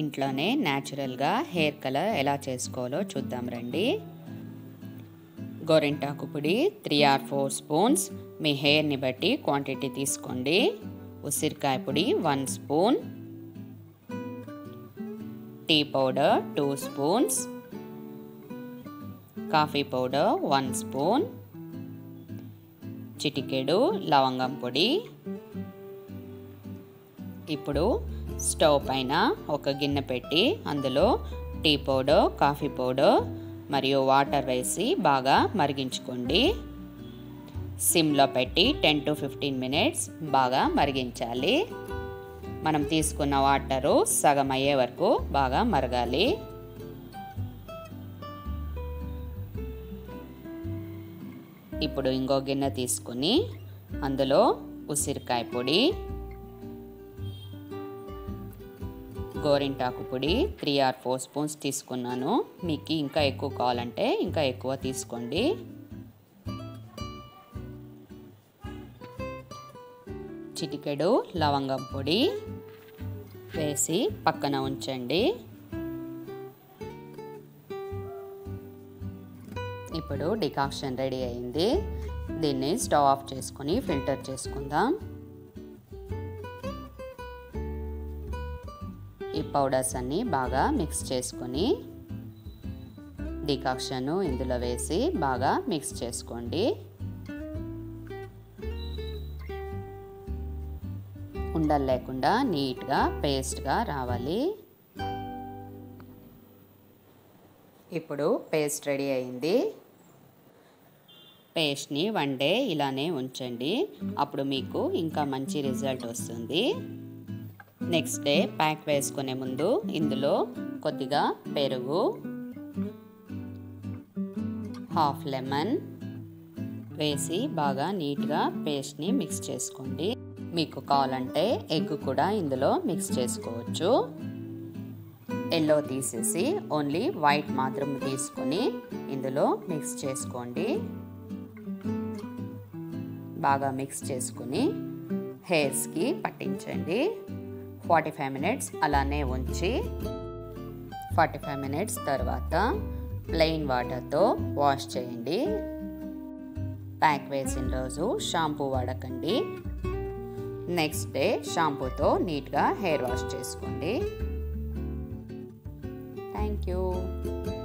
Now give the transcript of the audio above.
ఇంట్లోనే న్యాచురల్గా hair colour ఎలా చేసుకోవాలో చూద్దాం రండి గోరింటాకు పొడి త్రీ ఆర్ ఫోర్ స్పూన్స్ మీ హెయిర్ని బట్టి క్వాంటిటీ తీసుకోండి ఉసిరికాయ పొడి one spoon tea powder two spoons coffee powder one spoon చిటికెడు లవంగం పొడి ఇప్పుడు స్టవ్ పైన ఒక గిన్నె పెట్టి అందులో టీ పౌడర్ కాఫీ పౌడర్ మరియు వాటర్ వేసి బాగా మరిగించుకోండి సిమ్లో పెట్టి టెన్ టు ఫిఫ్టీన్ మినిట్స్ బాగా మరిగించాలి మనం తీసుకున్న వాటరు సగం అయ్యే వరకు బాగా మరగాలి ఇప్పుడు ఇంకో గిన్నె తీసుకుని అందులో ఉసిరికాయ పొడి గోరింటాకు పొడి త్రీ ఆర్ ఫోర్ స్పూన్స్ తీసుకున్నాను మీకు ఇంకా ఎక్కువ కావాలంటే ఇంకా ఎక్కువ తీసుకోండి చిటికెడు లవంగం పొడి వేసి పక్కన ఉంచండి ఇప్పుడు డికాక్షన్ రెడీ అయింది దీన్ని స్టవ్ ఆఫ్ చేసుకొని ఫిల్టర్ చేసుకుందాం ఈ పౌడర్స్ అన్నీ బాగా మిక్స్ చేసుకొని డికాక్షను ఇందులో వేసి బాగా మిక్స్ చేసుకోండి ఉండలు లేకుండా నీట్గా పేస్ట్గా రావాలి ఇప్పుడు పేస్ట్ రెడీ అయింది పేస్ట్ని వన్ డే ఇలానే ఉంచండి అప్పుడు మీకు ఇంకా మంచి రిజల్ట్ వస్తుంది నెక్స్ట్ డే ప్యాక్ వేసుకునే ముందు ఇందులో కొద్దిగా పెరుగు హాఫ్ లెమన్ వేసి బాగా నీట్గా పేస్ట్ని మిక్స్ చేసుకోండి మీకు కావాలంటే ఎగ్ కూడా ఇందులో మిక్స్ చేసుకోవచ్చు ఎల్లో తీసేసి ఓన్లీ వైట్ మాత్రం తీసుకొని ఇందులో మిక్స్ చేసుకోండి బాగా మిక్స్ చేసుకుని హెయిర్స్కి పట్టించండి ఫార్టీ ఫైవ్ మినిట్స్ అలానే ఉంచి ఫార్టీ ఫైవ్ మినిట్స్ తర్వాత ప్లెయిన్ వాటర్తో వాష్ చేయండి ప్యాక్ వేసిన రోజు షాంపూ వాడకండి నెక్స్ట్ డే షాంపూతో నీట్గా హెయిర్ వాష్ చేసుకోండి థ్యాంక్ యూ